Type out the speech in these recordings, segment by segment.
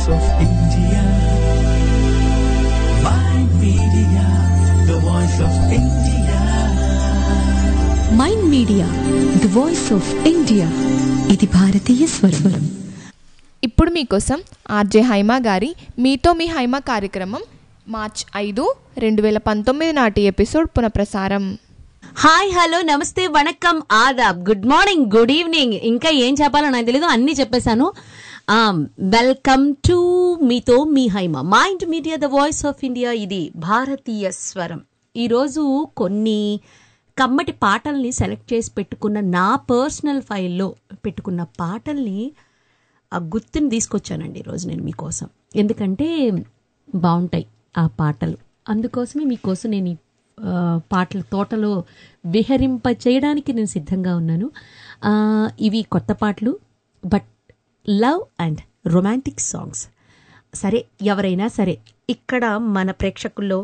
of India. Mind Media, the voice of India. Mind media the voice of India ఇది భారతీయ స్వరం ఇప్పుడు మీకోసం ఆర్జే హైమా గారి మీతో మీ హైమా కార్యక్రమం మార్చ్ ఐదు రెండు వేల పంతొమ్మిది నాటి ఎపిసోడ్ పునఃప్రసారం హాయ్ హలో నమస్తే వణక్కం ఆదాబ్ గుడ్ మార్నింగ్ గుడ్ ఈవినింగ్ ఇంకా ఏం చెప్పాలో నాకు తెలీదు అన్నీ చెప్పేశాను వెల్కమ్ టు మీతో మీ Haima mind media the voice of India ఇది భారతీయ స్వరం ఈరోజు కొన్ని కమ్మటి పాటల్ని సెలెక్ట్ చేసి పెట్టుకున్న నా పర్సనల్ ఫైల్లో పెట్టుకున్న పాటల్ని ఆ గుర్తుని తీసుకొచ్చానండి ఈరోజు నేను మీకోసం ఎందుకంటే బాగుంటాయి ఆ పాటలు అందుకోసమే మీకోసం నేను ఈ ఆ, పాటల తోటలో విహరింప చేయడానికి నేను సిద్ధంగా ఉన్నాను ఆ, ఇవి కొత్త పాటలు but love and romantic songs సరే ఎవరైనా సరే ఇక్కడ మన ప్రేక్షకుల్లో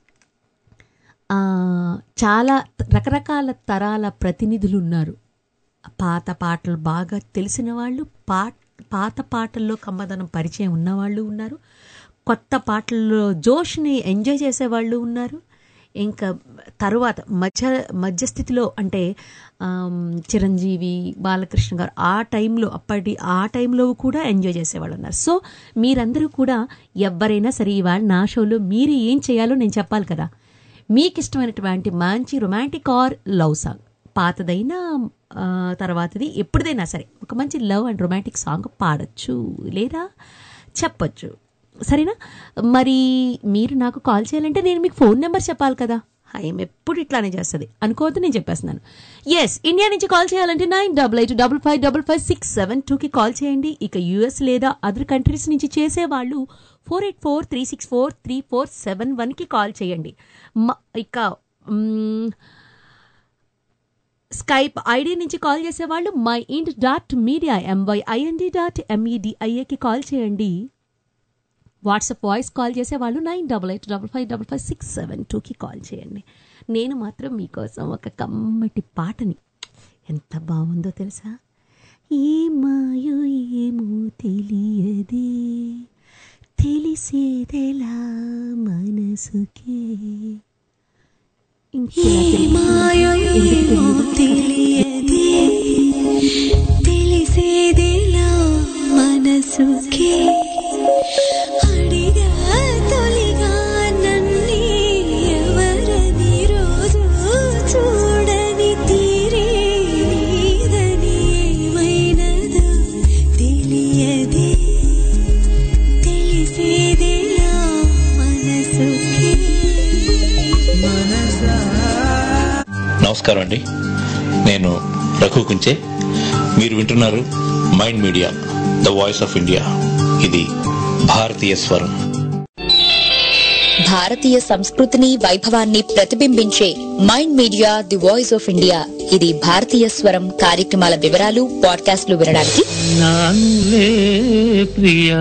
ఆ, చాలా రకరకాల తరాల ప్రతినిధులు ఉన్నారు పాత పాటలు బాగా తెలిసిన వాళ్ళు పా పాత పాటల్లో కమ్మదనం పరిచయం ఉన్నవాళ్ళు ఉన్నారు కొత్త పాటల్లో జోష్ని ఎంజాయ్ చేసేవాళ్ళు ఉన్నారు ఇంకా తరువాత మధ్య మధ్యస్థితిలో అంటే ఆమ్, చిరంజీవి బాలకృష్ణ గారు ఆ టైంలో అప్పటి ఆ టైంలో కూడా ఎంజాయ్ చేసేవాళ్ళు ఉన్నారు సో మీరందరూ కూడా ఎవరైనా సరే ఇవాళ నా షోలో మీరు ఏం చేయాలో నేను చెప్పాలి కదా మీకు ఇష్టమైనటువంటి మంచి రొమాంటిక్ ఆర్ లవ్ సాంగ్ పాతదైనా ఆ, తర్వాతది ఎప్పుడైనా సరే ఒక మంచి లవ్ అండ్ రొమాంటిక్ సాంగ్ పాడొచ్చు లేదా చెప్పొచ్చు సరేనా మరి మీరు నాకు కాల్ చేయాలంటే నేను మీకు ఫోన్ నెంబర్ చెప్పాలి కదా ఐఎమ్ ఎప్పుడు ఇట్లానే చేస్తుంది అనుకోవద్దు నేను చెప్పేస్తున్నాను ఎస్ ఇండియా నుంచి కాల్ చేయాలంటే nine double eight double five double five six seven టూకి కాల్ చేయండి ఇక యూఎస్ లేదా అదర్ కంట్రీస్ నుంచి చేసేవాళ్ళు four eight four three six four three four seven వన్కి కాల్ చేయండి మ- ఇక మ్, స్కైప్ ఐడి నుంచి కాల్ చేసేవాళ్ళు mind dot media M Y I N D dot ఎంఈడిఐఏకి కాల్ చేయండి వాట్సాప్ వాయిస్ కాల్ చేసేవాళ్ళు nine double eight double five double five six seven టూకి కాల్ చేయండి నేను మాత్రం మీకోసం ఒక కమ్మటి పాటని ఎంత బాగుందో తెలుసా ఏ మాయో ఏమో తెలియదే తెలిసేదెలా మనసుకే ఇంకెలా తెలియదు? ఎందుకు తెలియదు? తెలిసేదేలా మనసుకే అడిగా తొలిగా నన్నే ఎవరని రోజు చూడని తీరే నీదని ఏమైనదో తెలియదే తెలిసేదేలా మనసుకే నమస్కారం అండి నేను రఘు కుంచే మీరు వింటున్నారు mind media the voice of India ఇది భారతీయ స్వరం భారతీయ సంస్కృతిని వైభవాన్ని ప్రతిబింబించే mind media the voice of India ఇది భారతీయ స్వరం కార్యక్రమాల వివరాలు పాడ్కాస్ట్లు వినడానికి నానులే ప్రియ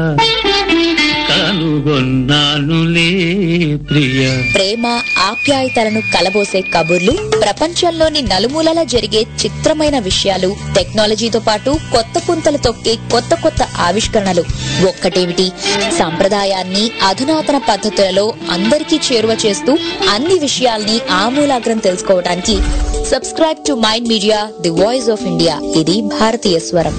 కనుగొన్నానులే ప్రియ ప్రేమ ఆప్యాయతలను కలబోసే కబుర్లు ప్రపంచంలోని నలుమూలల జరిగే చిత్రమైన విషయాలు టెక్నాలజీతో పాటు కొత్త పుంతలు తొక్కే కొత్త కొత్త ఆవిష్కరణలు ఒక్కటేమిటి సంప్రదాయాన్ని అధునాతన పద్ధతులలో అందరికీ చేరువ చేస్తూ అన్ని విషయాల్ని ఆమూలాగ్రం తెలుసుకోవడానికి subscribe to mind media the voice of India ఇది భారతీయ స్వరం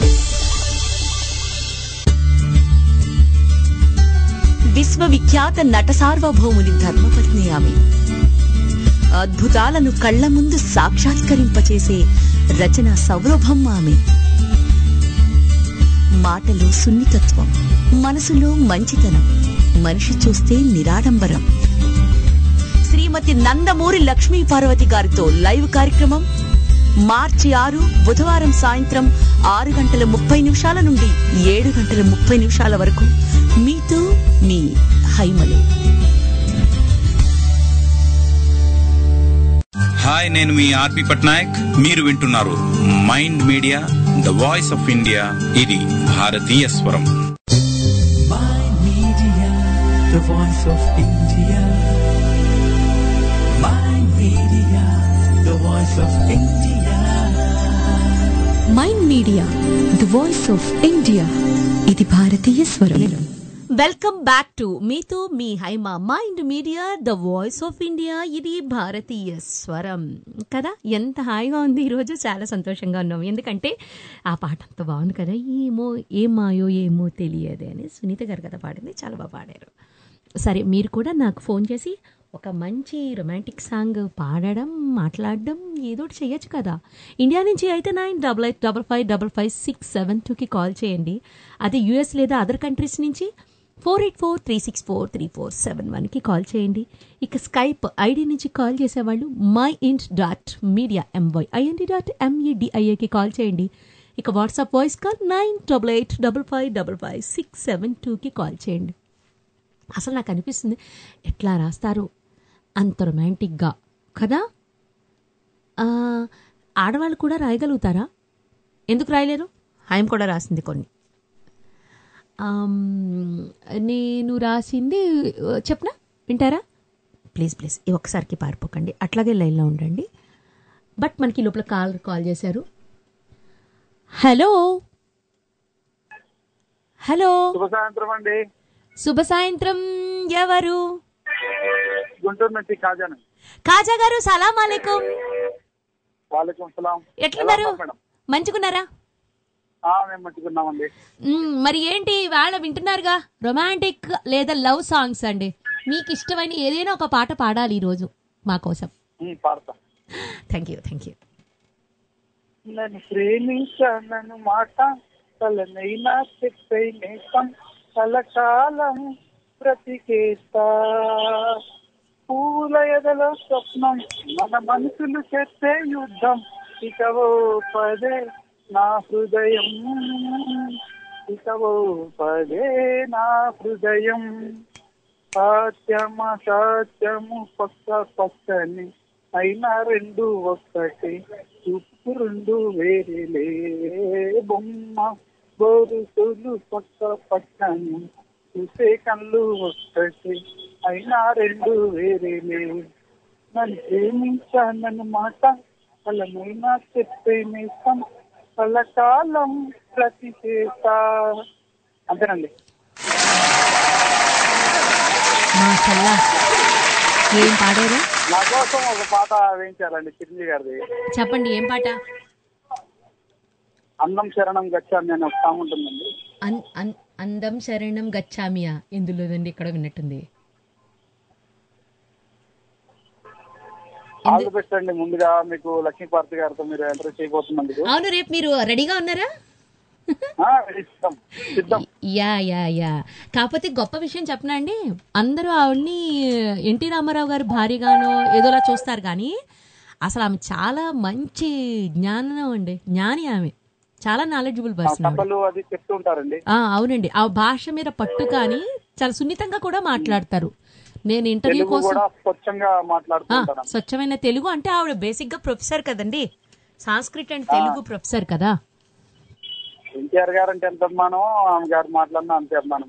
విశ్వవిఖ్యాత నట సార్వభౌముని ధర్మపత్ని ఆమె అద్భుతాలను కళ్ల ముందు సాక్షాత్కరింపచేసే రచన సౌరభం ఆమె మాటలో సున్నితత్వం మనసులో మంచితనం మనిషి చూస్తే నిరాడంబరం శ్రీమతి నందమూరి లక్ష్మీ పార్వతి గారితో లైవ్ కార్యక్రమం మార్చి ఆరు బుధవారం సాయంత్రం ఆరు గంటల ముప్పై నిమిషాల నుండి ఏడు గంటల ముప్పై నిమిషాల వరకు మీతో మీ హైమలు హాయ్ నేను మీ ఆర్పి పట్నాయక్ మీరు వింటున్నారు mind media the voice of India ఇది భారతీయ స్వరం Mind Media, the voice of India. Mind Media, the voice of India. Mind media the voice of India ఇది భారతీయ స్వరం వెల్కమ్ బ్యాక్ టు మీతో మీ Haima mind media the voice of India ఇది భారతీయ స్వరం కదా ఎంత హాయిగా ఉంది ఈరోజు చాలా సంతోషంగా ఉన్నాం ఎందుకంటే ఆ పాట అంత బాగుంది కదా ఏమో ఏం మాయో ఏమో తెలియదు అని సునీత గారు కదా పాడింది చాలా బాగా పాడారు సరే మీరు కూడా నాకు ఫోన్ చేసి ఒక మంచి రొమాంటిక్ సాంగ్ పాడడం మాట్లాడడం ఏదో ఒకటి చేయొచ్చు కదా ఇండియా నుంచి అయితే nine double eight double five double five six seven టూకి కాల్ చేయండి అదే యూఎస్ లేదా అదర్ కంట్రీస్ నుంచి four eight four three six four three four seven వన్కి కాల్ చేయండి ఇక స్కైప్ ఐడి నుంచి కాల్ చేసేవాళ్ళు mind dot media M Y I N D dot ఎంఈడిఐఏకి కాల్ చేయండి ఇక WhatsApp voice call nine double eight double five double five six seven టూకి call చేయండి అసలు నాకు అనిపిస్తుంది ఎట్లా రాస్తారు అంత రొమాంటిక్గా కదా ఆ, ఆడవాళ్ళు కూడా రాయగలుగుతారా ఎందుకు రాయలేరు ఆయన కూడా రాసింది కొన్ని ఆమ్, నేను రాసింది చెప్పనా వింటారా ప్లీజ్ ప్లీజ్ ఈ ఒక్కసారికి పారిపోకండి అట్లాగే లైన్లో ఉండండి బట్ మనకి ఈ లోపల కాల్ కాల్ చేశారు హలో హలో శుభ సాయంత్రం అండి శుభ సాయంత్రం ఎవరు గుంటూరు నుంచి కాజాను కాజా గారు సలాం అలైకుం వాలేకం సలాం ఎట్లున్నారు ఎలా ఉన్నారు మేడం మంచిగున్నారా ఆ, మేము మంచిగున్నామండి మ్మ్, మరి ఏంటి వాళ్ళ వింటున్నారుగా రొమాంటిక్ లేదా లవ్ సాంగ్స్ అండి మీకు ఇష్టమైన ఏదైనా ఒక పాట పాడాలి ఈరోజు మా కోసం ఉమ్, పాడతా థ్యాంక్ యూ థ్యాంక్ యూ నన్ను ప్రేమించానను మాట తలనైనా చెప్పై నేసం కలకాలం బ్రతికేస్తా పూల ఎదల స్వప్నం మన మనసులు చేసే యుద్ధం ఇక ఓ పదే నా హృదయం ఇక ఓ పదే నా హృదయం సత్యమ సత్యము పక్క పక్కని అయినా రెండు ఒక్కటి చూపు రెండు వేరేలే బొమ్మ గోరుసులు పక్క పక్కని చూసే కళ్ళు ఒక్కటి అయినా రెండు వేరేలే నన్ను ప్రేమించానన్న మాట కలమైనా చెప్పే నేస్తం కలకాలం ప్రతి చేస్తా అంతేనండి మాషల్లా ఏం పాడారు నా కోసం ఒక పాట వేయించారండి చిరంజీవి గారిది చెప్పండి ఏం పాట అందం శరణం గచ్చామి అని ఒక సాంగ్ ఉంటుందండి అన్ అన్ అందం శరణం గచ్చామియా ఎందులోదండి ఇక్కడ విన్నట్టుంది ఆల్ ది బెస్ట్ అండి ముందుగా మీకు లక్ష్మీపార్తి గారితో మీరు ఎంటర్ చేయబోతున్నందుకు అవును రేపు మీరు రెడీగా ఉన్నారా ఆ, సిద్ధం సిద్ధం యా యా యా కాకపోతే గొప్ప విషయం చెప్పనా అండి అందరూ ఆవిడ్ని ఎన్టీ రామారావు గారు భార్యగానో ఏదోలా చూస్తారు కానీ అసలు ఆమె చాలా మంచి జ్ఞానం అండి జ్ఞాని ఆమె చాలా నాలెడ్జబుల్ ఆ పర్సన్ సభలు అది చెప్తూ ఉంటారండి అవునండి ఆ భాష మీద పట్టు కానీ చాలా సున్నితంగా కూడా మాట్లాడతారు నేను ఇంటర్వ్యూ తెలుగు కోసం కూడా స్వచ్ఛంగా మాట్లాడుతూ ఆ, ఉంటారు స్వచ్ఛమైన తెలుగు అంటే ఆవిడ బేసిక్ గా ప్రొఫెసర్ కదండి సాంస్క్రిట్ అండ్ తెలుగు ప్రొఫెసర్ కదా ఎన్టీఆర్ గారు అంటే ఎంత అభిమానం ఆమె గారు మాట్లాడినా అంతే అభిమానం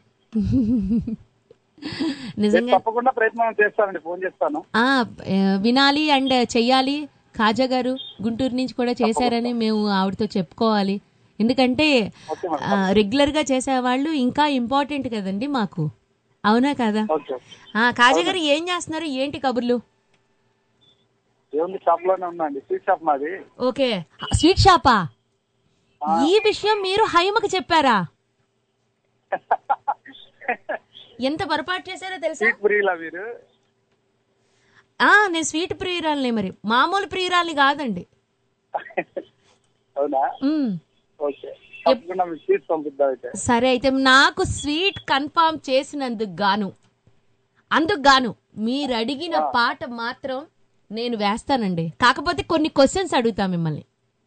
నిజంగా తప్పకుండా ప్రయత్నం చేస్తానండి ఫోన్ చేస్తాను ఆ ఏ, వినాలి అండ్ చెయ్యాలి కాజా గారు గుంటూరు నుంచి కూడా చేశారని మేము ఆవిడతో చెప్పుకోవాలి ఎందుకంటే ఆ, రెగ్యులర్ గా చేసేవాళ్ళు ఇంకా ఇంపార్టెంట్ కదండి మాకు అవునా కదా ఓకే ఆ, కాజా గారు ఏం చేస్తున్నారు ఏంటి కబుర్లు ఏముంది షాప్ లోనే ఉందండి స్వీట్ షాప్ మాది ఓకే స్వీట్ షాపా ఈ విషయం మీరు హైమకి చెప్పారా ఎంత పొరపాటు చేశారో తెలుసా స్వీట్ ప్రియులా మీరు ఆ నేను స్వీట్ ప్రియురాలనే మరి మామూలు ప్రియురాల్ని కాదండి అవునా మ్. ఓకే తప్పకుండా మీకు స్వీట్ పంపిద్దాం అయితే సరే అయితే నాకు స్వీట్ కన్ఫామ్ చేసినందుకు గాను అందుకు గాను మీరు అడిగిన పాట మాత్రం నేను వేస్తానండి కాకపోతే కొన్ని క్వశ్చన్స్ అడుగుతా మిమ్మల్ని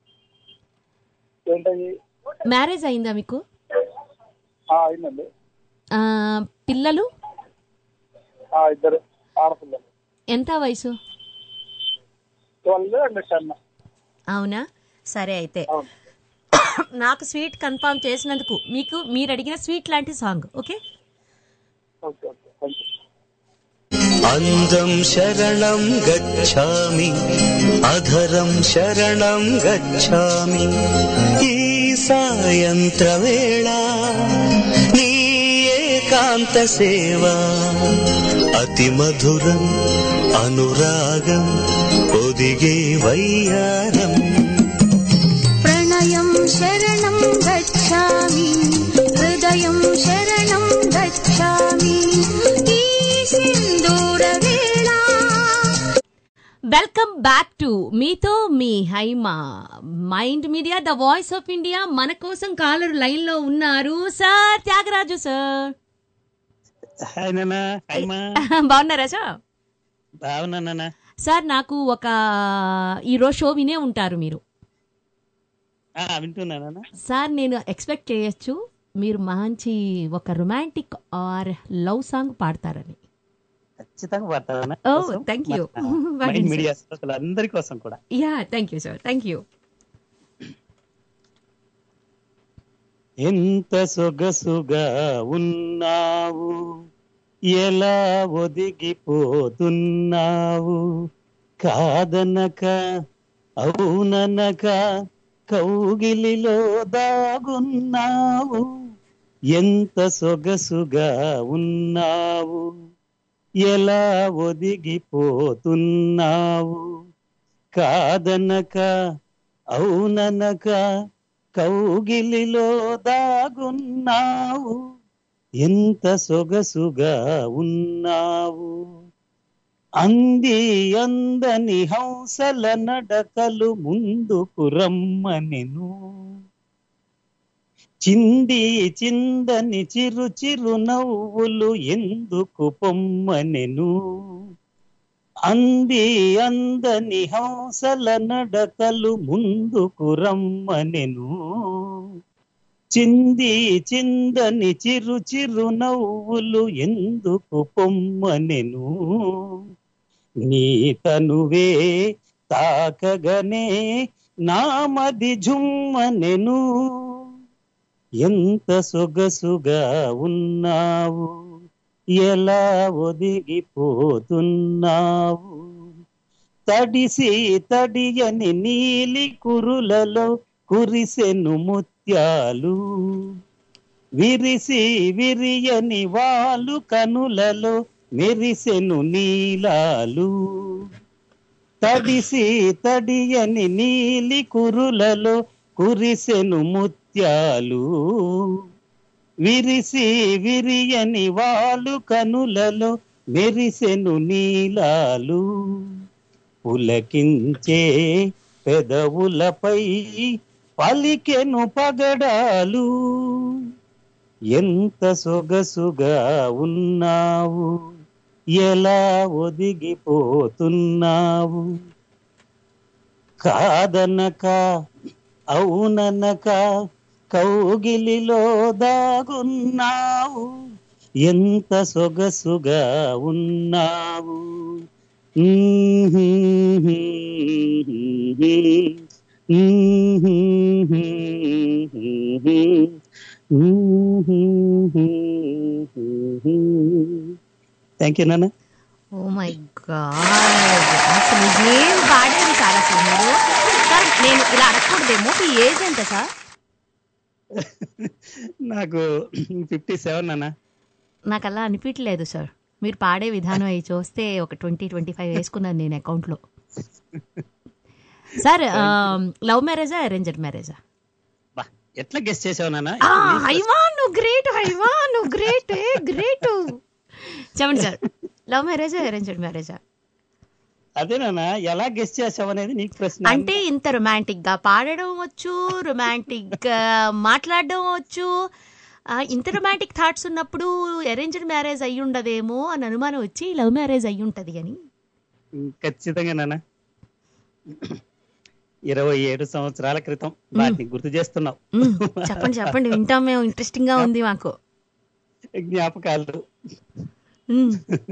ఏంటది మ్యారేజ్ అయిందా మీకు ఆ, అయిందండి ఆ, పిల్లలు ఆ, ఇద్దరు ఆడపిల్లలు ఎంత వయసు ట్వెల్వ్ అండ్ టెన్ అవునా సరే అయితే అవును నాకు స్వీట్ కన్ఫామ్ చేసినందుకు మీకు మీరు అడిగిన స్వీట్ లాంటి song okay okay okay thank you అందం శరణం గచ్ఛామి అధరం శరణం గచ్ఛామి ఈ సాయంత్రవేళ నీ ఏకాంత సేవ అతి మధురం అనురాగం ఒదిగే వయ్యారం ప్రణయం శరణం గచ్ఛామి హృదయం శరణం గచ్ఛామి ఈ సింధూర వేళ వెల్కమ్ బ్యాక్ టు మీతో మీ Haima mind media the voice of India మన కోసం కాలర్ లైన్ లో ఉన్నారు సార్ త్యాగరాజు సార్ హాయ్ నాన్న హాయ్ మా బాగున్నారా సార్ బాగున్నా నాన్న సార్ నాకు ఒక ఈరోజు షో వినే ఉంటారు మీరు ఆ, వింటున్నా నాన్న సార్ నేను ఎక్స్పెక్ట్ చేయొచ్చు మీరు మంచి ఒక రొమాంటిక్ ఆర్ లవ్ సాంగ్ పాడతారని ఖచ్చితంగా పడతాను Oh, thank you. మైండ్ మీడియా శ్రోతలు అందరి కోసం కూడా yeah thank you sir thank you ఎంత సొగసుగా ఉన్నావు ఎలా ఒదిగిపోతున్నావు కాదనక అవుననక కౌగిలిలో దాగున్నావు ఎంత సొగసుగా ఉన్నావు ఎలా ఒదిగిపోతున్నావు కాదనక అవుననక కౌగిలిలో దాగున్నావు ఎంత సొగసుగా ఉన్నావు అంది అందని హంసల నడకలు ముందుకు రమ్మనెను చింది చిందని చిరు చిరు నవ్వులు ఎందుకు పొమ్మనెను అంది అందని హంసల నడకలు ముందుకు రమ్మనెను చింది చిందని చిరు చిరు నవ్వులు ఎందుకు పొమ్మనెను నీ తనువే తాకగనే నామది జుమ్మనెను ఎంత సొగసుగా ఉన్నావు ఎలా ఒదిగిపోతున్నావు తడిసి తడియని నీలి కురులలో కురిసెను ముత్యాలు విరిసి విరియని వాలు కనులలో మెరిసెను నీలాలు తడిసి తడియని నీలి కురులలో కురిసెను ముత్యాలు విరిసి విరియని వాలు కనులలో మెరిసెను నీలాలు పులకించే పెదవులపై పలికెను పగడాలు ఎంత సొగసుగా ఉన్నావు ఎలా ఒదిగిపోతున్నావు కాదనక అవుననక కౌగిలిలో దాగున్నావు ఎంత సొగసుగా ఉన్నావు థ్యాంక్ యూ నాన్న ఓ మై గాడ్ అసలు ఏం పాడారు సార్ అసలు మీరు సార్ నేను ఇలా అడగకూడదేమో మీ ఏజ్ ఎంత సార్ నాకు ఫిఫ్టీ సెవెన్ అన్న నాకు అలా అనిపించలేదు సార్ మీరు పాడే విధానం అవి చూస్తే ఒక ట్వంటీ ట్వంటీ ఫైవ్ వేసుకున్నాను నేను అకౌంట్లో సార్ లవ్ మ్యారేజా అరేంజ్డ్ మ్యారేజా ఎట్లా గెస్ట్ చేసావు నాన్న హైవా నువ్వు గ్రేట్ హైవా నువ్వు గ్రేట్ గ్రేట్ చెప్పండి సార్ లవ్ మ్యారేజా అరేంజ్డ్ మ్యారేజా అదే నాన్న ఎలా గెస్ట్ చేసావు అనేది నీకు ప్రశ్న అంటే ఇంత రొమాంటిక్ గా పాడడం వచ్చు రొమాంటిక్ గా మాట్లాడడం వచ్చు ఆ, ఇంత రొమాంటిక్ థాట్స్ ఉన్నప్పుడు అరేంజ్డ్ మ్యారేజ్ అయ్యి ఉండదేమో అని అనుమానం వచ్చి లవ్ మ్యారేజ్ అయ్యి ఉంటది అని ఖచ్చితంగా నాన్న ఇరవై ఏడు సంవత్సరాల క్రితం వాటిని గుర్తు చేస్తున్నావు మ్మ్. చెప్పండి చెప్పండి వింటాం మేము ఇంట్రెస్టింగ్ గా ఉంది మాకు జ్ఞాపకాలు మ్మ్.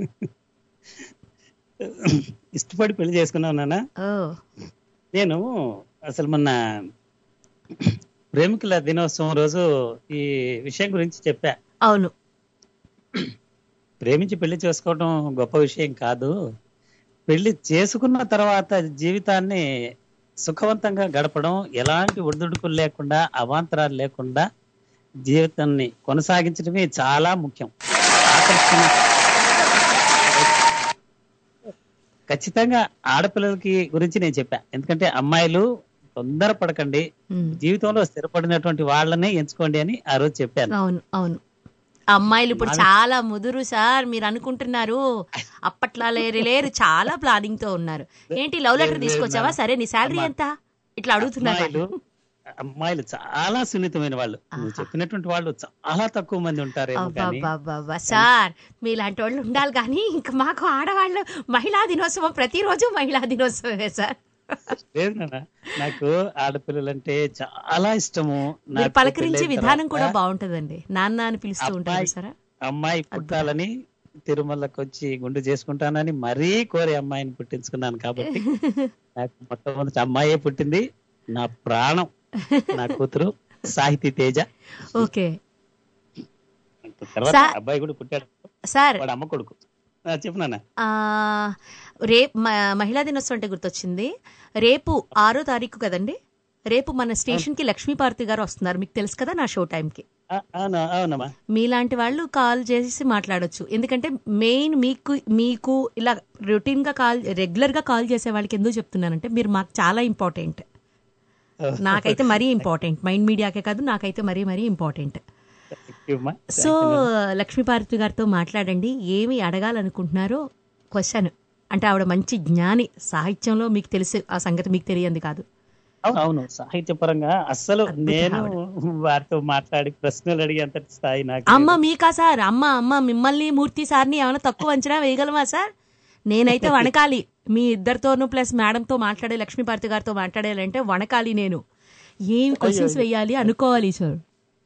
ఇష్టపడి పెళ్లి చేసుకున్నావు నాన్న ఓ నేను అసలు మొన్న ప్రేమికుల దినోత్సవం రోజు ఈ విషయం గురించి చెప్పా అవును ప్రేమించి పెళ్లి చేసుకోవడం గొప్ప విషయం కాదు పెళ్లి చేసుకున్న తర్వాత జీవితాన్ని సుఖవంతంగా గడపడం ఎలాంటి ఒడిదుడుకులు లేకుండా అవాంతరాలు లేకుండా జీవితాన్ని కొనసాగించడమే చాలా ముఖ్యం ఏర్పరుచుకున్నా ఖచ్చితంగా ఆడపిల్లలకి గురించి నేను చెప్పా ఎందుకంటే అమ్మాయిలు తొందరపడకండి జీవితంలో స్థిరపడినటువంటి వాళ్ళనే ఎంచుకోండి అని ఆ రోజు చెప్పాను అవును అవును అమ్మాయిలు ఇప్పుడు చాలా ముదురు సార్ మీరు అనుకుంటున్నారు అప్పట్లా లేరు లేరు చాలా ప్లానింగ్ తో ఉన్నారు ఏంటి లవ్ లెటర్ లేదు, తీసుకొచ్చావా లేదు, సరే నీ శాలరీ అమ్మా. ఎంత ఇట్లా అడుగుతున్నారు అమ్మాయిలు అమ్మాయిలు చాలా సున్నితమైన వాళ్ళు నువ్వు చెప్పినటువంటి వాళ్ళు చాలా తక్కువ మంది ఉంటారేమో కానీ అబ్బబ్బబ్బబ్బా, సార్ మీలాంటి వాళ్ళు ఉండాలి కానీ ఇంకా మాకు ఆడవాళ్ళు మహిళా దినోత్సవం ప్రతిరోజు మహిళా దినోత్సవమే సార్ లేదు నాన్న నాకు ఆడపిల్లలంటే చాలా ఇష్టము మీరు నాకు పలకరించే పెళ్ళైన విధానం కూడా తర్వాత బాగుంటదండి నాన్న అని పిలుస్తూ ఉంటారు అమ్మాయి- సరే అమ్మాయి పుట్టాలని తిరుమలకు వచ్చి గుండు చేసుకుంటానని మరీ కోరి అమ్మాయిని పుట్టించుకున్నాను కాబట్టి నాకు మొట్టమొదటి అమ్మాయే పుట్టింది నా ప్రాణం నా కూతురు సాహితీ తేజ ఓకే తర్వాత సార్- అబ్బాయి కూడా పుట్టాడు సార్ వాడు అమ్మ కొడుకు ఆ, చెప్పు నాన్న ఆ, రేపు మ- మహిళా దినోత్సవం అంటే గుర్తొచ్చింది రేపు ఆరో తారీఖు కదండి రేపు మన స్టేషన్ కి లక్ష్మీపార్తి గారు వస్తున్నారు మీకు తెలుసు కదా నా షో టైం కి ఆ, అవునా అవునమ్మా మీలాంటి వాళ్ళు కాల్ చేసి మాట్లాడొచ్చు ఎందుకంటే మెయిన్ మీకు మీకు ఇలా రొటీన్ గా కాల్ రెగ్యులర్ గా కాల్ చేసే వాళ్ళకి ఎందుకు చెప్తున్నానంటే మీరు మాకు చాలా ఇంపార్టెంట్ నాకైతే మరీ ఇంపార్టెంట్ మైండ్ మీడియాకే కాదు నాకైతే మరీ మరీ ఇంపార్టెంట్ ఇవ్వమ్మా. సో లక్ష్మీపార్వతి గారితో మాట్లాడండి ఏమి అడగాలనుకుంటున్నారో క్వశ్చన్ అంటే ఆవిడ మంచి జ్ఞాని సాహిత్యంలో మీకు తెలుసు ఆ సంగతి మీకు తెలియంది కాదు అవును అవును సాహిత్యపరంగా అస్సలు నేను వారితో మాట్లాడి ప్రశ్నలు అడిగేంత స్థాయి నాకు అమ్మ మీకా సార్ అమ్మ అమ్మ మిమ్మల్ని మూర్తి సార్ని ఏమైనా తక్కువ అంచనా వేయగలమా సార్ నేనైతే వణకాలి మీ ఇద్దరితోనూ ప్లస్ మేడంతో మాట్లాడే లక్ష్మీపార్తి గారితో మాట్లాడాలంటే వణకాలి నేను ఏం క్వశ్చన్స్ వేయాలి అనుకోవాలి సార్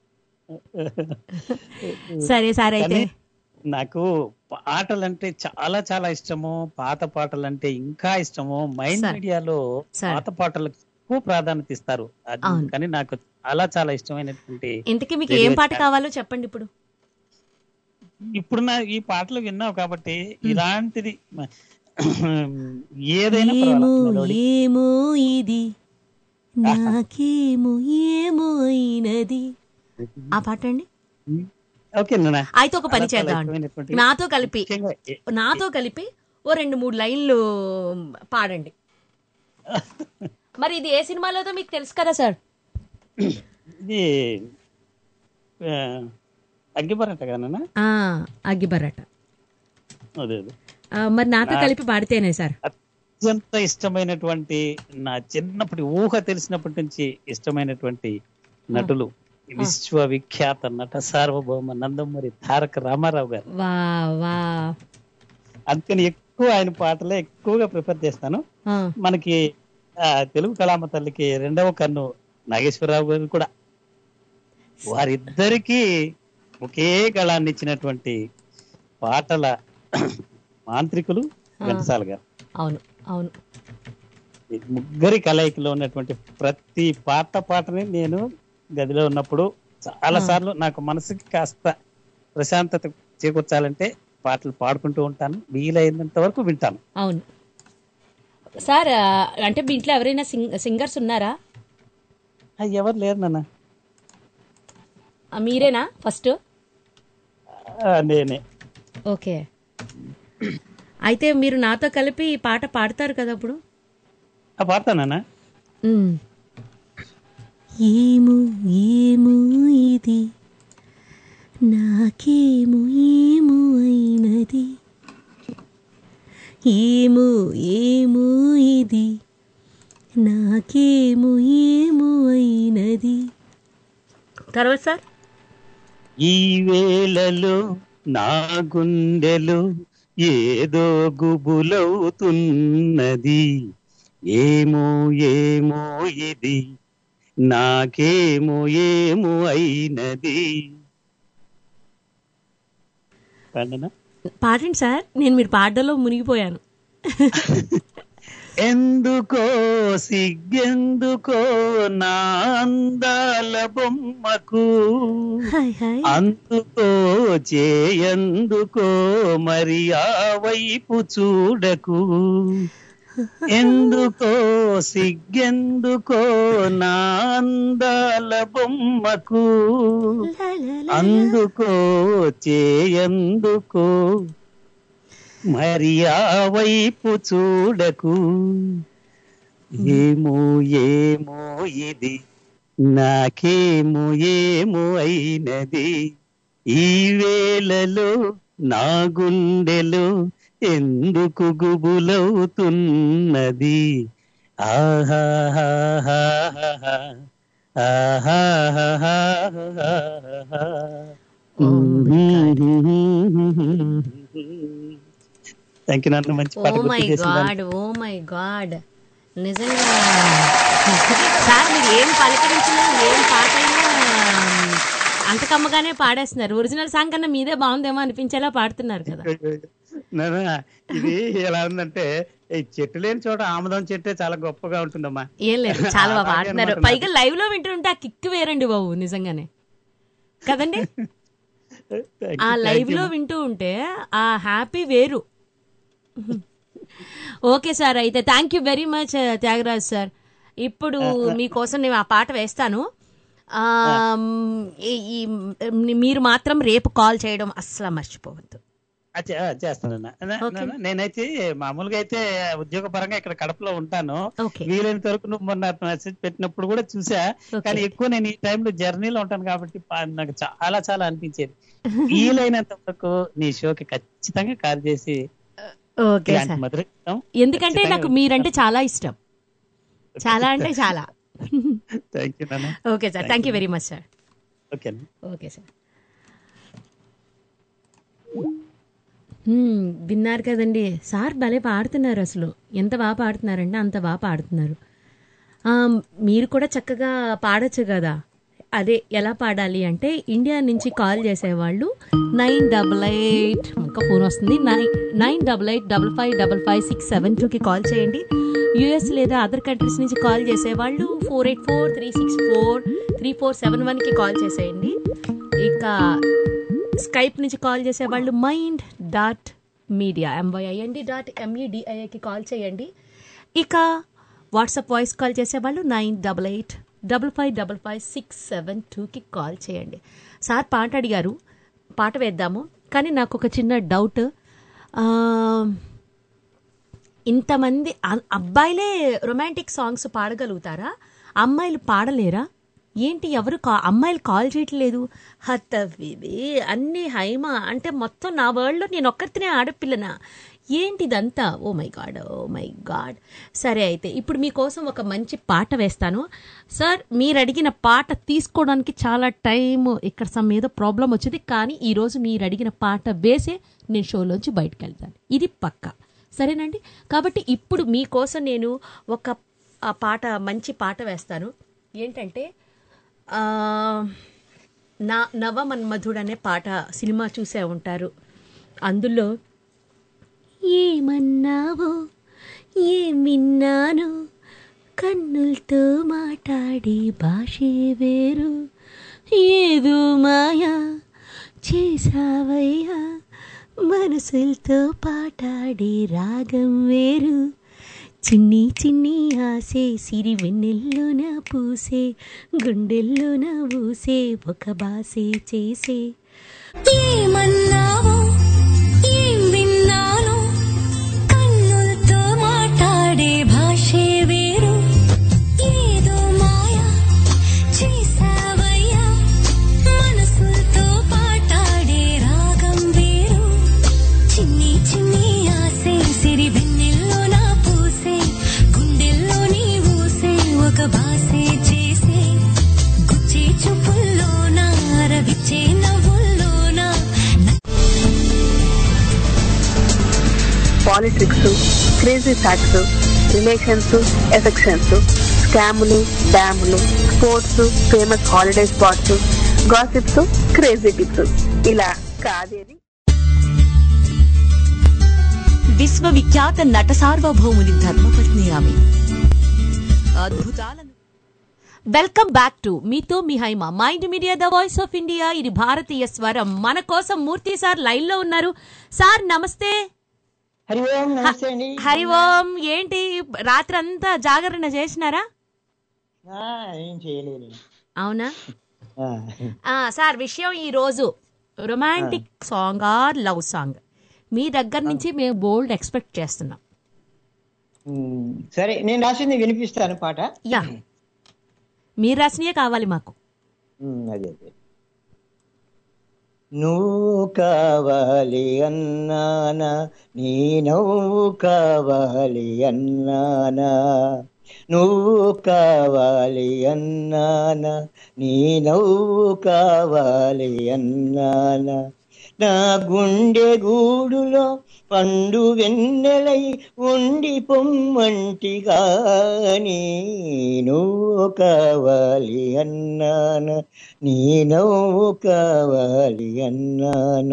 సరే సార్ అయితే కానీ నాకు పాటలంటే చాలా చాలా ఇష్టము పాత పాటలంటే ఇంకా ఇష్టము మైండ్ సార్. మీడియాలో సార్. పాత పాటలకు ఎక్కువ ప్రాధాన్యత ఇస్తారు అది అవును. కానీ నాకు చాలా చాలా ఇష్టమైనటువంటి ఇంతకీ మీకు రేడియో ఏం పాట ఛానల్. కావాలో చెప్పండి ఇప్పుడు ఇప్పుడు నా ఈ పాటలు విన్నావు కాబట్టి ఇలాంటిది ఏదైనా ఏమో పర్వాలేదు, మెలోడీ. ఏమో ఇది నాకేమో ఏమో అయినది ఆ పాట అండి ఓకే నాన్న. అయితే ఒక పని చాలా చాలా చేద్దాం ఇష్టమైనటువంటి- నాతో కలిపి ముఖ్యంగా ఏ- నాతో కలిపి ఓ రెండు మూడు లైన్లు పాడండి మరి ఇది ఏ సినిమాలోదో మీకు తెలుసు కదా సార్ ఇది ఆ, అగ్గిపరట కదా ఆ, అగ్గిబర్రట అదే అదే ఆ, మరి నాతో నా- కలిపి పాడితేనే సార్ అత్యంత ఇష్టమైనటువంటి నా చిన్నప్పటి ఊహ తెలిసినప్పటి నుంచి ఇష్టమైనటువంటి నటులు విశ్వవిఖ్యాత నట సార్వభౌమ నందమూరి తారక రామారావు గారు వా వా అందుకని ఎక్కువ ఆయన పాటలే ఎక్కువగా ప్రిఫర్ చేస్తాను ఆ, మనకి ఆ, తెలుగు కళామ తల్లికి రెండవ కన్ను నాగేశ్వరరావు గారు కూడా వారిద్దరికీ ఒకే గళాన్ని ఇచ్చినటువంటి పాటల మాంత్రికులు ఘంటసాల గారు అవును అవును ఈ ముగ్గురి కలయికలో ఉన్నటువంటి ప్రతి పాట పాటని నేను గదిలో ఉన్నప్పుడు చాలా సార్లు నాకు మనసుకి కాస్త ప్రశాంతత చేకూర్చాలంటే పాటలు పాడుకుంటూ ఉంటాను వీలైనంత వరకు వింటాను అవును సార్ ఆ, అంటే మీ ఇంట్లో ఎవరైనా సింగ్ సింగర్స్ ఉన్నారా ఆ, ఎవరు లేరు నాన్న ఆ, మీరేనా ఫస్ట్ ఆ, నేనే ఓకే అయితే మీరు నాతో కలిపి ఈ పాట పాడతారు కదా అప్పుడు ఆ, పాడతానా ఏమో ఏమో ఇది నాకేమో ఏమో అయినది ఏమో ఏమో ఇది నాకేమో ఏమో అయినది తర్వాత సార్ ఈ వేళలో నా గుండెలో ఏదో గుబులవుతున్నది ఏమో ఏమో ఇది నాకేమో ఏమో అయినది పాడనా? పాడండి సార్ నేను మీరు పాటలో మునిగిపోయాను ఎందుకో సిగ్గెందుకో నా అందాల బొమ్మకు హాయ్ హాయ్ అందుకో చేయందుకో మరి ఆ వైపు చూడకు ఎందుకో సిగ్గెందుకో నా అందాల బొమ్మకు అందుకో చేయందుకో మరి ఆ వైపు చూడకు ఏమో ఏమో ఇది నాకేమో ఏమో అయినది ఈ వేళలో నా గుండెలో ఎందుకు గుబులవుతున్నది ఆహాహాహాహా. ఆహాహాహాహా. థ్యాంక్ యూ నన్ను మంచి ఓ పాట మై గుర్తు చేసిన గాడ్ ఓ మై గాడ్ నిజంగా సార్ మీరు ఏం పలకరించినా ఏం పాట అయినా అంతకమ్మగానే పాడేస్తున్నారు ఒరిజినల్ సాంగ్ కన్నా మీదే బాగుందేమో అనిపించేలా పాడుతున్నారు కదా నాన్న, ఇది ఎలా ఉందంటే ఈ చెట్టు లేని చోట ఆముదం చెట్టే చాలా గొప్పగా ఉంటుందమ్మా ఏం లేదు చాలా బాగా అలాగే పాడుతున్నారు అన్నమాట పైగా లైవ్ లో వింటుంటే ఆ కిక్ వేరండి బాబు నిజంగానే కదండి Thank ఆ you, లైవ్ thank you, లో మా. వింటూ ఉంటే ఆ హ్యాపీ వేరు ఓకే సార్ అయితే thank you very much Thyagaraj sir ఇప్పుడు మీకోసం నేను ఆ పాట వేస్తాను ఆ, ఈ- ఈ మీరు మాత్రం రేపు కాల్ చేయడం అస్సలు మర్చిపోవద్దు ఆ, చే- ఆ, చేస్తానన్నా నా- Okay. నా- నేనైతే మామూలుగా అయితే ఉద్యోగ పరంగా ఇక్కడ కడపలో ఉంటాను Okay. వీలైనంత వరకు నువ్వు మొన్న మెసేజ్ పెట్టినప్పుడు కూడా చూసా కానీ ఎక్కువ నేను ఈ టైంలో జర్నీలో ఉంటాను కాబట్టి పా- నాకు చాలా చాలా అనిపించేది వీలైనంత వరకు నీ షోకి ఖచ్చితంగా కాల్ చేసి ఓకే ఇలాంటి సార్ మధుర గీతం ఎందుకంటే ఖచ్చితంగా నాకు మీరంటే చాలా ఇష్టం చాలా అంటే చాలా థ్యాంక్ యూ నాన్న okay sir thank you very much sir okay okay sir హ్మ్, విన్నారు కదండి సార్ భలే పాడుతున్నారు అసలు ఎంత బాగా పాడుతున్నారంటే అంత బాగా పాడుతున్నారు ఆ, మీరు కూడా చక్కగా పాడొచ్చు కదా అదే ఎలా పాడాలి అంటే ఇండియా నుంచి కాల్ చేసేవాళ్ళు నైన్ డబల్ ఎయిట్ ఇంకా ఫోన్ వస్తుంది nine nine double eight double five double five six seven టూకి కాల్ చేయండి యూఎస్ లేదా అదర్ కంట్రీస్ నుంచి కాల్ చేసేవాళ్ళు four eight four three six four three four seven వన్కి కాల్ చేసేయండి ఇక స్కైప్ నుంచి కాల్ చేసేవాళ్ళు mind dot media M Y I N D dot ఎంఈడిఐకి కాల్ చేయండి ఇక వాట్సాప్ వాయిస్ కాల్ చేసేవాళ్ళు nine double eight double five double five six seven టూకి కాల్ చేయండి సార్ పాట అడిగారు పాట వేద్దాము కానీ నాకు ఒక చిన్న డౌట్ ఆ, ఇంతమంది అ- అబ్బాయిలే రొమాంటిక్ సాంగ్స్ పాడగలుగుతారా అమ్మాయిలు పాడలేరా ఏంటి ఎవరు కా అమ్మాయిలు కాల్ చేయట్లేదు హత్తవిది అన్ని హైమా అంటే మొత్తం నా వరల్డ్లో నేను ఒక్కరితేనే ఆడపిల్లనా ఏంటి ఇదంతా oh my God oh my God సరే అయితే ఇప్పుడు మీకోసం ఒక మంచి పాట వేస్తాను సార్ మీరు అడిగిన పాట తీసుకోవడానికి చాలా టైం ఇక్కడ సమ్ ఏదో ప్రాబ్లం వచ్చింది కానీ ఈరోజు మీరు అడిగిన పాట వేసే నేను షోలోంచి బయటకు వెళ్తాను ఇది పక్కా సరేనండి కాబట్టి ఇప్పుడు మీకోసం నేను ఒక ఆ పాట మంచి పాట వేస్తాను ఏంటంటే ఆ, నా నవమన్మధుడు అనే పాట సినిమా చూసే ఉంటారు అందులో ఏమన్నావో ఏమిన్నాను కన్నులతో మాట్లాడే భాషే వేరు ఏదో మాయా చేసావయ్యా మనసులతో పాటాడే రాగం వేరు చిన్ని చిన్ని ఆసే సిరి వెన్నెల్లోన పూసే గుండెల్లోన ఊసే ఒక బాసే చేసే ఏమన్నావో ఏం విన్నాను కన్నులతో మాట్లాడే భాషే వేరు ఏదో మాయ చేసావయ్యా మనసులతో పాటాడే రాగం వేరు చిన్ని చిన్ని ఆసే సిరి వెన్నెల్లో నా పూసే గుండెల్లో నీ ఊసే ఒక బాసే చేసే గుచ్చే చూపుల్లోన రవిచ్చే నవ్వుల్లోన politics crazy facts relations affections స్కాములు డ్యాములు sports famous holiday spots gossips crazy tips ఇలా కాదేది విశ్వవిఖ్యాత నట సార్వభౌముని ధర్మపత్ని ఆమె అద్భుతాలను వెల్కమ్ బ్యాక్ టు మీతో మీ Haima mind media the voice of India ఇది భారతీయ స్వరం మన కోసం మూర్తి సార్ లైన్ లో ఉన్నారు సార్ నమస్తే హరి ఓం నమస్తే అండి హరి ఓం ఏంటి రాత్రి అంతా జాగరణ చేసినారా ఆ, ఏం చేయలేదు అవునా ఆ, ఆ, సార్ విషయం ఈ రోజు romantic song or love song మీ దగ్గర నుంచి మేము బోల్డ్ ఎక్స్పెక్ట్ చేస్తున్నాం ఉమ్, సరే నేను రాసింది వినిపిస్తాను పాట యా మీరు రాసినయే కావాలి మాకు ఉమ్, అదే అదే నువ్వు కావాలి అన్నానా నీ నవ్వు కావాలి అన్నానా నువ్వు కావాలి అన్నానా నీ నవ్వు కావాలి అన్నానా నా గుండె గూడులో పండు వెన్నెలై ఉండి పొమ్మంటి గాని నువ్వు కావాలి అన్నాన నీ నవ్వు కావాలి అన్నాన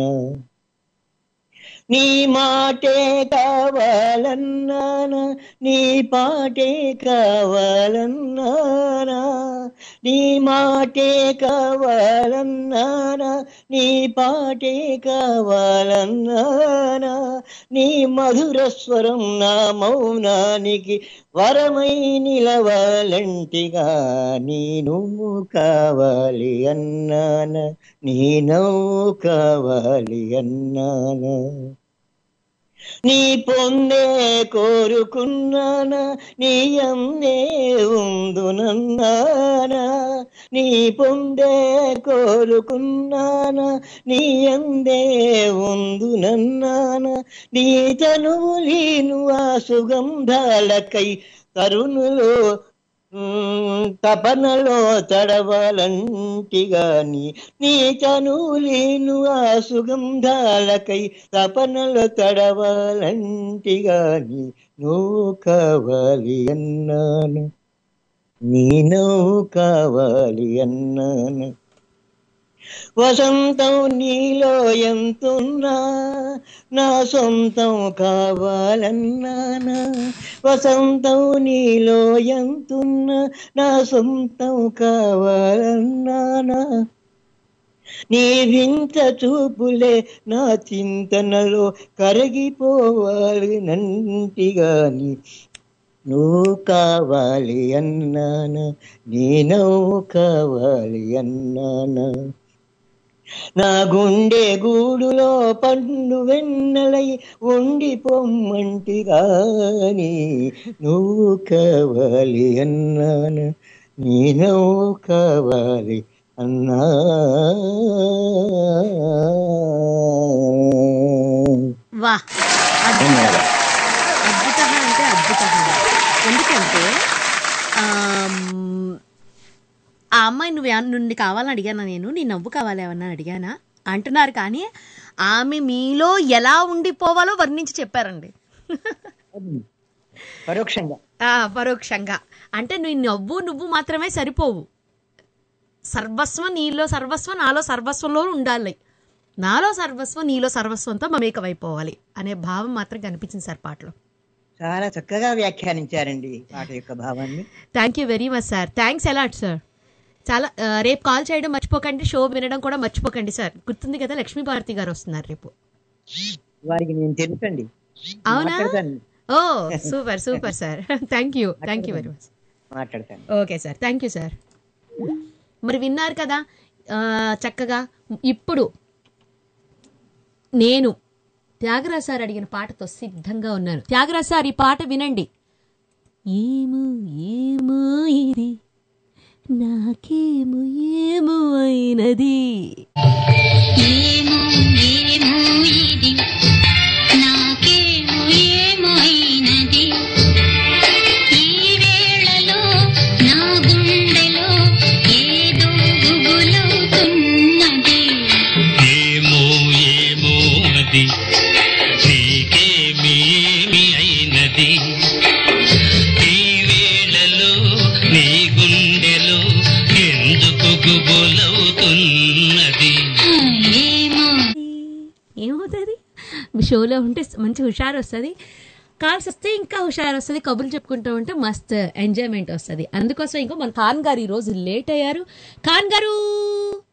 నీ మాటే కావాలన్నానా నీ పాటే కావాలన్నానా నీ మాటే కావాలన్నానా నీ పాటే కావాలన్నానా నీ మధుర స్వరం నా మౌనానికి వరమై నిలవాలంటిగా నీ నువ్వు కావాలి అన్నాన నీ నవ్వు కావాలి అన్నాన నీ పొందే కోరుకున్నానా నీ అన్నే ఉందునన్నానా నీ పొందే కోరుకున్నానా నీ అందే ఉందునన్నానా నీ తనువు లీను ఆ సుగంధాలకై తరుణులో ఉమ్, తపనలో తడవాలంటిగాని నీ చనులేను ఆ సుగంధాలకై తపనలో తడవాలంటిగాని నువ్వు కావాలి అన్నాను నీ నువ్వు కావాలి అన్నాను వసంతం నీలో ఎంతున్నా నా సొంతం కావాలన్నానా వసంతం నీలో ఎంతున్నా నా సొంతం కావాలన్నానా నీ వింత చూపులే నా చింతనలో కరిగిపోవాలి నంటిగాని నువ్వు కావాలి అన్నానా నీ నవ్వు కావాలి అన్నానా నా గుండె గూడులో పండు వెన్నెలై ఉండి పొమ్మంటి గాని నువ్వు కావాలి అన్నాను నీ నువ్వు కావాలి అన్నా వా అద్భుత అంటే అద్భుత ఎందుకంటే ఆమ్, ఆ అమ్మాయి నువ్వు ఏమన్నా- నుండి కావాలని అడిగానా నేను నీ నవ్వు కావాలి ఏమన్నా అడిగానా అంటున్నారు కానీ ఆమె మీలో ఎలా ఉండిపోవాలో వర్ణించి చెప్పారండి పరోక్షంగా ఆ, పరోక్షంగా అంటే నీ నవ్వు నువ్వు మాత్రమే సరిపోవు సర్వస్వం నీలో సర్వస్వం నాలో సర్వస్వంలో ఉండాలి నాలో సర్వస్వం నీలో సర్వస్వంతో మమేకమైపోవాలి అనే భావం మాత్రం కనిపించింది సార్ పాటలో చాలా చక్కగా వ్యాఖ్యానించారండి పాట యొక్క భావాన్ని thank you very much sir thanks a lot sir చాలా ఆ, రేపు కాల్ చేయడం మర్చిపోకండి షో వినడం కూడా మర్చిపోకండి సార్ గుర్తుంది కదా లక్ష్మీ భారతి గారు వస్తున్నారు రేపు వారికి నేను తెలుసండి అవునా మాట్లాడతాను oh super super sir thank you thank you very much మాట్లాడతాను okay sir thank you sir మరి విన్నారు కదా ఆ, చక్కగా ఇప్పుడు నేను త్యాగరాజ్ సార్ అడిగిన పాటతో సిద్ధంగా ఉన్నాను త్యాగరాజ్ సార్ ఈ పాట వినండి ఏమో ఏమో ఇది నాకేమో ఏమో అయినది ఏమో ఏమో ఇది నాకేమో ఏమో అయినది ఈ వేళలో నా గుండెలో ఏదో గుబులవుతున్నది ఏమో ఏమో అది నీకేమేమి అయినది ఈ వేళలో నీ గుండెలో ఎందుకు గుబులవుతున్నది ఏమో ఏమవుతుంది షోలో ఉంటే మంచి హుషారు వస్తుంది కాల్స్ వస్తే ఇంకా హుషారు వస్తుంది కబుర్లు చెప్పుకుంటూ ఉంటే మస్త్ ఎంజాయ్మెంట్ వస్తుంది అందుకోసం ఇంకో మన ఖాన్ గారు ఈరోజు లేట్ అయ్యారు ఖాన్ గారు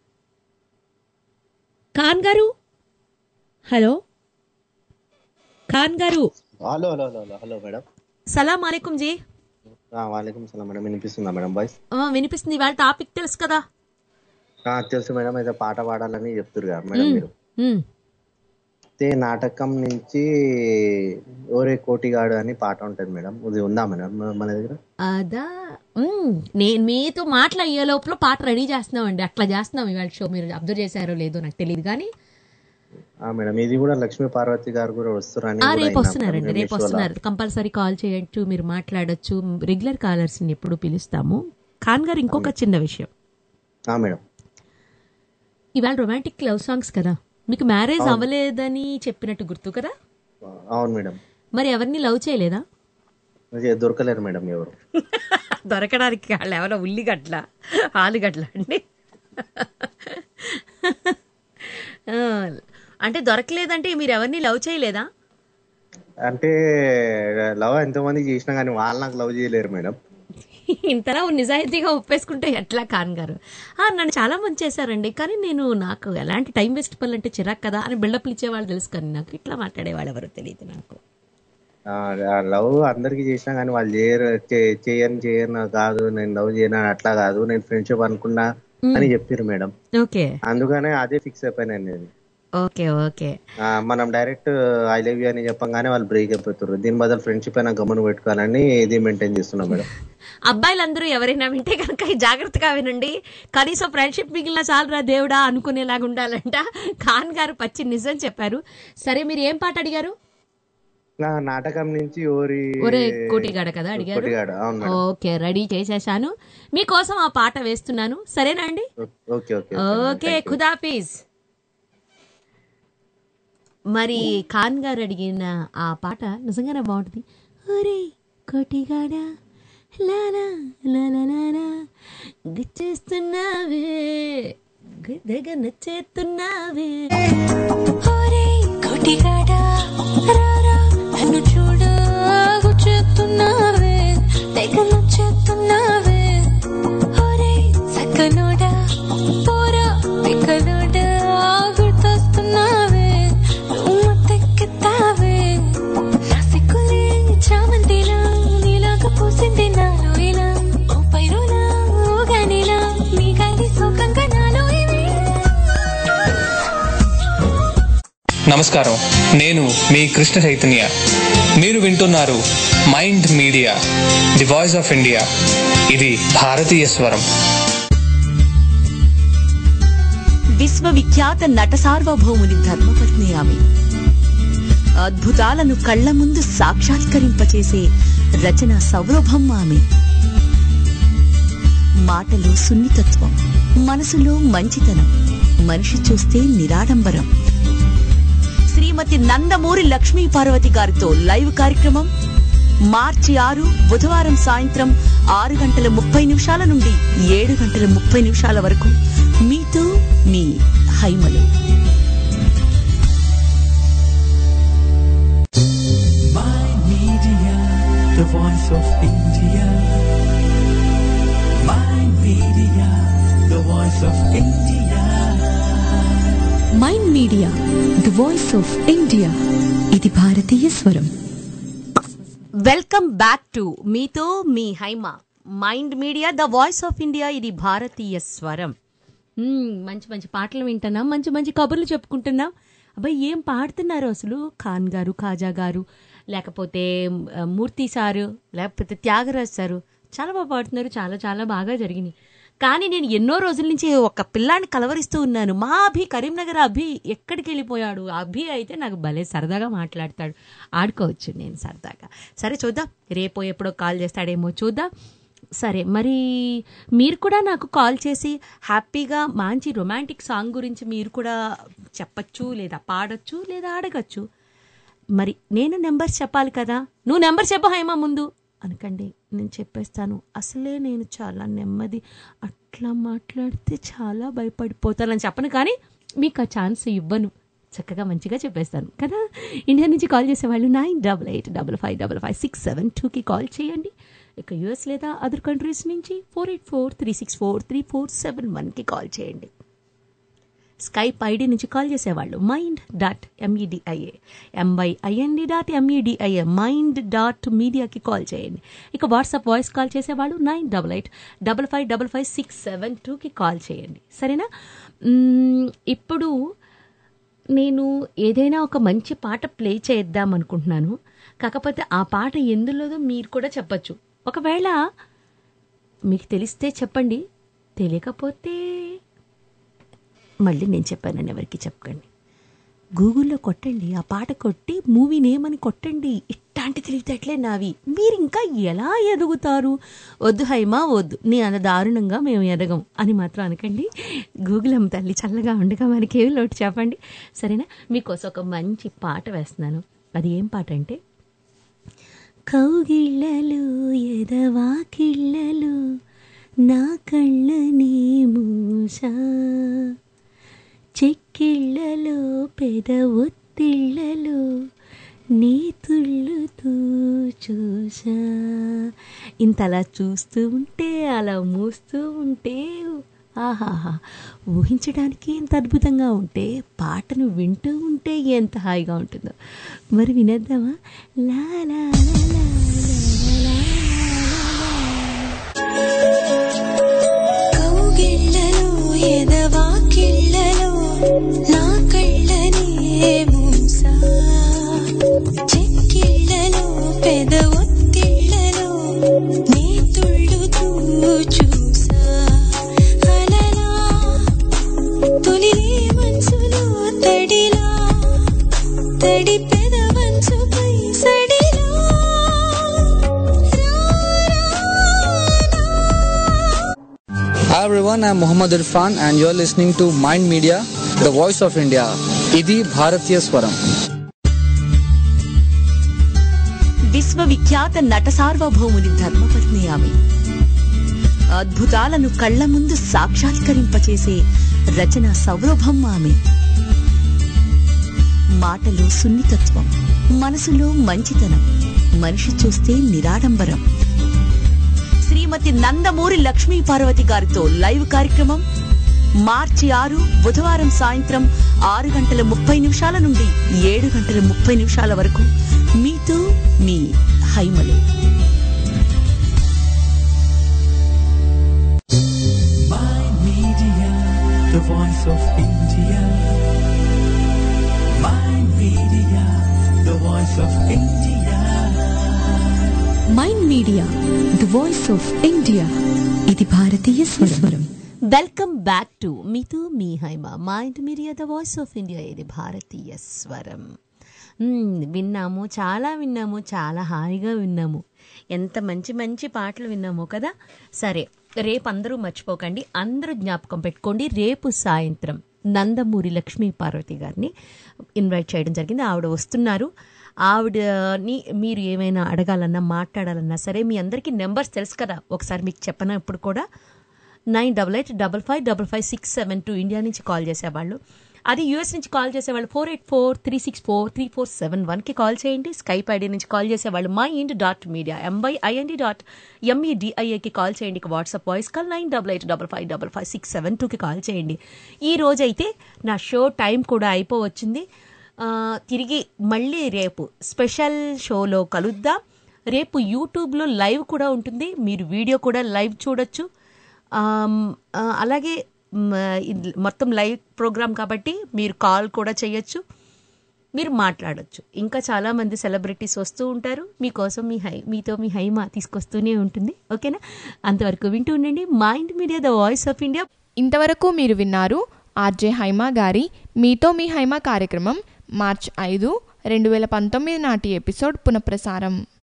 ఖాన్ గారు హలో ఖాన్ గారు hello hello hello hello hello madam సలాం అలైకుం జీ ఆ, వాలేకుం సలాం మేడం వినిపిస్తుందా మేడం వాయిస్ ఆ, వినిపిస్తుంది ఇవాళ టాపిక్ తెలుసు కదా ఆ, తెలుసు మేడం అయితే పాట పాడాలని చెప్తురు కదా మేడం మ్మ్. మీరు మ్మ్. అయితే నాటకం నుంచి ఓరే కోటిగాడు అని పాట ఉంటది మేడం ఇది ఉందా మేడం మన దగ్గర అదా మ్మ్. నేను మీతో మాటలు అయ్యే లోపల పాట రెడీ చేస్తున్నామండి అట్లా చేస్తున్నాం ఇవాళ షో మీరు అబ్జర్వ్ చేశారో లేదో నాకు తెలియదు కానీ ఆ మేడం ఇది కూడా లక్ష్మీ పార్వతి గారు కూడా వస్తున్నారని ఆ, కూడా రేపు విన్నాం వస్తున్నారండి మేడం. రేపు మీ షోలో. వస్తున్నారు కంపల్సరీ కాల్ చేయొచ్చు మీరు మాట్లాడొచ్చు రెగ్యులర్ కాలర్స్ ని ఎప్పుడు పిలుస్తాము ఖాన్ గారు ఇంకొక చిన్న విషయం ఆ మేడం ఇవాళ రొమాంటిక్ లవ్ సాంగ్స్ కదా మీకు మ్యారేజ్ అవును. అవ్వలేదని చెప్పినట్టు గుర్తు కదా అవును మేడం మరి ఎవరిని లవ్ చేయలేదా అది దొరకలేరు మేడం ఎవరు దొరకడానికి వాళ్ళు ఎవరో ఉల్లిగడ్ల ఆలుగడ్ల అండి ఆ, అంటే దొరకలేదంటే మీరు ఎవరిని లవ్ చేయలేదా అంటే లవ్ ఎంతమంది చేసినా కానీ వాళ్ళు నాకు లవ్ చేయలేరు మేడం ఇంతలా నిజాయితీగా ఒప్పేసుకుంటే ఎట్లా ఖాన్ గారు ఆ, నన్ను చాలా మంది చేశారండి కానీ నేను నాకు ఎలాంటి టైం వేస్ట్ పనులంటే చిరాకు కదా అని బిల్డప్లు ఇచ్చేవాళ్ళు తెలుసు కానీ నాకు ఇట్లా మాట్లాడేవాళ్ళు ఎవరో తెలియదు నాకు లవ్ అందరికి చేసినా కానీ వాళ్ళు చేయరు చే- చేయను చేయను కాదు నేను లవ్ చేయను అని అట్లా కాదు నేను ఫ్రెండ్షిప్ అనుకున్నా అని చెప్పారు మేడం ఓకే అందుకనే అదే ఫిక్స్ అయిపోయాను నేను ఓకే ఓకే ఆ, మనం డైరెక్ట్ ఐ లవ్ యూ అని చెప్పంగానే వాళ్ళు బ్రేక్ అయిపోతారు దీని బదులు ఫ్రెండ్షిప్ అయినా గమనం పెట్టుకోవాలని ఇది మెయింటైన్ చేస్తున్నాం మేడం అబ్బాయిలందరూ ఎవరైనా వింటే కనుక జాగ్రత్తగా వినండి కనీసం ఫ్రెండ్షిప్ మిగిలిన చాలరా దేవుడా అనుకునేలాగా ఉండాలంట ఖాన్ గారు పచ్చి నిజం చెప్పారు సరే మీరు ఏం పాట అడిగారు నా నాటకం నుంచి ఓరి ఒరే కోటిగాడ కదా అడిగారు కోటిగాడ, అవును మేడం. ఓకే రెడీ చేసేసాను మీకోసం ఆ పాట వేస్తున్నాను సరేనా అండి ఓకే ఓకే ఓకే ఖుదాఫీజ్ మరి ఖాన్ గారు అడిగిన ఆ పాట నిజంగానే బాగుంటుంది ఒరే కోటిగాడా లాలా లాలా లాలా గిచ్చేస్తున్నావే దగ్గర నచ్చేస్తున్నావే ఒరే కోటిగాడా రారా నన్ను చూడ గుచ్చేస్తున్నావే తెగ నచ్చేస్తున్నావే ఒరే సక్కనోడా పోరా పిక్కనోడా గుర్తొస్తున్నావే నువ్వు మత్తెక్కిస్తావే నా సిక్కులే చామంతిలా నీలాగా పూసింది నాలో ఇలా ఓ పైరులా ఊగానిలా నీ గది సోకంగా నాలో ఇవి నమస్కారం నేను మీ కృష్ణ చైతన్య మీరు వింటున్నారు mind media the voice of India ఇది భారతీయ స్వరం విశ్వవిఖ్యాత నట సార్వభౌముని ధర్మపత్ని ఆమె అద్భుతాలను కళ్ల ముందు సాక్షాత్కరింపచేసే రచన సౌరభం ఆమె మాటలో సున్నితత్వం మనసులో మంచితనం మనిషి చూస్తే నిరాడంబరం శ్రీమతి నందమూరి లక్ష్మీ పార్వతి గారితో లైవ్ కార్యక్రమం మార్చి ఆరు బుధవారం సాయంత్రం ఆరు గంటల ముప్పై నిమిషాల నుండి ఏడు గంటల ముప్పై నిమిషాల వరకు మీతో మీ హైమలు Mind Media, the voice of India. Mind Media, the voice of India. Mind media the voice of India ఇది భారతీయ స్వరం వెల్కమ్ బ్యాక్ టు మీతో మీ Haima mind media the voice of India ఇది భారతీయ స్వరం మ్మ్, మంచి మంచి పాటలు వింటున్నాం మంచి మంచి కబుర్లు చెప్పుకుంటున్నాం అబ్బాయి ఏం పాడుతున్నారు అసలు ఖాన్ గారు ఖాజా గారు లేకపోతే ఆ, మూర్తి సారు లేకపోతే త్యాగరాజ్ సారు చాలా బాగా పాడుతున్నారు చాలా చాలా బాగా జరిగినాయి కానీ నేను ఎన్నో రోజుల నుంచి ఒక పిల్లాన్ని కలవరిస్తూ ఉన్నాను మా అభి కరీంనగర్ అభి ఎక్కడికి వెళ్ళిపోయాడు అభి అయితే నాకు భలే సరదాగా మాట్లాడతాడు ఆడుకోవచ్చు నేను సరదాగా సరే చూద్దాం రేపో ఎప్పుడో కాల్ చేస్తాడేమో చూద్దాం సరే మరి మీరు కూడా నాకు కాల్ చేసి హ్యాపీగా మంచి రొమాంటిక్ సాంగ్ గురించి మీరు కూడా చెప్పచ్చు లేదా పాడొచ్చు లేదా అడగచ్చు మరి నేను నెంబర్ చెప్పాలి కదా నువ్వు నెంబర్ చెప్పు హైమా ముందు అనకండి నేను చెప్పేస్తాను అసలే నేను చాలా నెమ్మది అట్లా మాట్లాడితే చాలా భయపడిపోతానని చెప్పను కానీ మీకు ఆ ఛాన్స్ ఇవ్వను చక్కగా మంచిగా చెప్పేస్తాను కదా ఇండియా నుంచి కాల్ చేసేవాళ్ళు nine double eight double five double five six seven టూకి కాల్ చేయండి ఇక యుఎస్ లేదా అదర్ కంట్రీస్ నుంచి four eight four three six four three four seven వన్కి కాల్ చేయండి స్కైప్ ఐడి నుంచి కాల్ చేసేవాళ్ళు mind dot M E D I A M Y I N D dot M E D I A Mind dot మీడియాకి కాల్ చేయండి ఇక వాట్సాప్ వాయిస్ కాల్ చేసేవాళ్ళు nine double eight double five double five six seven టూకి call చేయండి సరేనా మ్మ్, ఇప్పుడు నేను ఏదైనా ఒక మంచి పాట ప్లే చేద్దాం అనుకుంటున్నాను కాకపోతే ఆ పాట ఎందులోదో మీరు కూడా చెప్పచ్చు ఒకవేళ మీకు తెలిస్తే చెప్పండి తెలియకపోతే మళ్ళీ నేను చెప్పానని ఎవరికి చెప్పకండి గూగుల్లో కొట్టండి ఆ పాట కొట్టి మూవీ నేమ్ అని కొట్టండి ఇట్లాంటి తెలివితేటలే నావి మీరు ఇంకా ఎలా ఎదుగుతారు వద్దు హైమా వద్దు నీ అంత దారుణంగా మేము ఎదగం అని మాత్రం అనకండి గూగుల్ అమ్మ తల్లి చల్లగా ఉండగా మనకి ఏం లోటు చెప్పండి సరేనా మీకోసం ఒక మంచి పాట వేస్తున్నాను అది ఏం పాట అంటే కౌగిళ్ళలు ఎదవాకిళ్ళలు నా కళ్ళని మూసా చెక్కిళ్ళలో పెద ఒత్తిళ్ళలో నీ తుళ్ళుతూ చూసా ఇంతలా చూస్తూ ఉంటే అలా మూస్తూ ఉంటే ఆహాహా ఊహించడానికి ఎంత అద్భుతంగా ఉంటే పాటను వింటూ ఉంటే ఎంత హాయిగా ఉంటుందో మరి వినేద్దామా లా లా లా లా కౌగిళ్ళలో ఎదవాకిళ్ళలో నా కళ్ళనే మూసా చెక్కిళ్ళలో పెద ఒత్తిళ్ళలో నీ తుళ్ళుతూ చూసా అలలా తొలిలే మనసులో తడిలా తడి పెద వంచుపై సడిలా Hi everyone, I'm Muhammad Irfan and you're listening to Mind Media, the voice of India. ఇది భారతీయ స్వరం విశ్వవిఖ్యాత నట సార్వభౌముని ధర్మపత్ని ఆమె అద్భుతాలను కళ్ల ముందు సాక్షాత్కరింపచేసే రచన సౌరభం ఆమె మాటలో సున్నితత్వం మనసులో మంచితనం మనిషి చూస్తే నిరాడంబరం శ్రీమతి నందమూరి లక్ష్మీ పార్వతి గారితో లైవ్ కార్యక్రమం మార్చి ఆరు బుధవారం సాయంత్రం ఆరు గంటల ముప్పై నిమిషాల నుండి ఏడు గంటల ముప్పై నిమిషాల వరకు మీతో మీ హైమలు Mind Media, the voice of India. Mind Media, the voice of India. Mind media the voice of India ఇది భారతీయ స్వరం వెల్కమ్ బ్యాక్ టు మీతో మీ Haima mind media the voice of India ఇది భారతీయ స్వరం మ్మ్, విన్నాము చాలా విన్నాము చాలా హాయిగా విన్నాము ఎంత మంచి మంచి పాటలు విన్నాము కదా సరే రేపు అందరూ మర్చిపోకండి అందరూ జ్ఞాపకం పెట్టుకోండి రేపు సాయంత్రం నందమూరి లక్ష్మీ పార్వతి గారిని ఇన్వైట్ చేయడం జరిగింది ఆవిడ వస్తున్నారు ఆవిడని మీరు ఏమైనా అడగాలన్నా మాట్లాడాలన్నా సరే మీ అందరికీ నెంబర్స్ తెలుసు కదా ఒకసారి మీకు చెప్పను ఇప్పుడు కూడా nine double eight double five double five six seven two India నుంచి కాల్ చేసేవాళ్ళు అది యూఎస్ నుంచి కాల్ చేసేవాళ్ళు four eight four three six four three four seven వన్కి కాల్ చేయండి స్కైప్ ఐడి నుంచి కాల్ చేసేవాళ్ళు Mind dot Media M Y I N D dot ఎంఈడిఐఏకి కాల్ చేయండి ఇక WhatsApp voice call nine double eight double five double five six seven టూకి call చేయండి ఈ రోజైతే నా షో టైం కూడా అయిపోవచ్చింది ఆ, తిరిగి మళ్ళీ రేపు స్పెషల్ షోలో కలుద్దాం రేపు యూట్యూబ్లో లైవ్ కూడా ఉంటుంది మీరు వీడియో కూడా లైవ్ చూడొచ్చు ఆమ్, ఆ, అలాగే మ్, ఇది మొత్తం లైవ్ ప్రోగ్రామ్ కాబట్టి మీరు కాల్ కూడా చేయొచ్చు మీరు మాట్లాడొచ్చు ఇంకా చాలా మంది సెలబ్రిటీస్ వస్తూ ఉంటారు మీకోసం మీ హై మీతో మీ హైమ తీసుకొస్తూనే ఉంటుంది ఓకేనా అంతవరకు వింటూ ఉండండి Mind media the voice of India ఇంతవరకు మీరు విన్నారు ఆర్జే హైమా గారి మీతో మీ హైమా కార్యక్రమం మార్చ్ ఐదు రెండు వేల పంతొమ్మిది నాటి ఎపిసోడ్ పునఃప్రసారం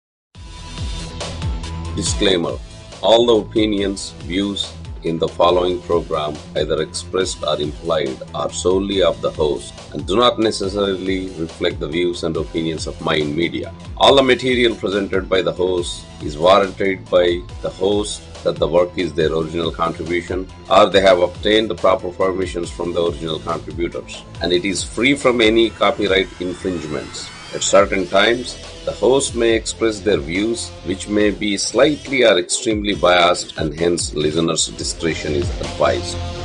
Disclaimer All the opinions, views in the following program, either expressed or implied, are solely of the host and do not necessarily reflect the views and opinions of Mind Media. All the material presented by the host is warranted by the host that the work is their original contribution or they have obtained the proper permissions from the original contributors and it is free from any copyright infringements. At certain times, the host may express their views, which may be slightly or extremely biased, and hence listeners' discretion is advised.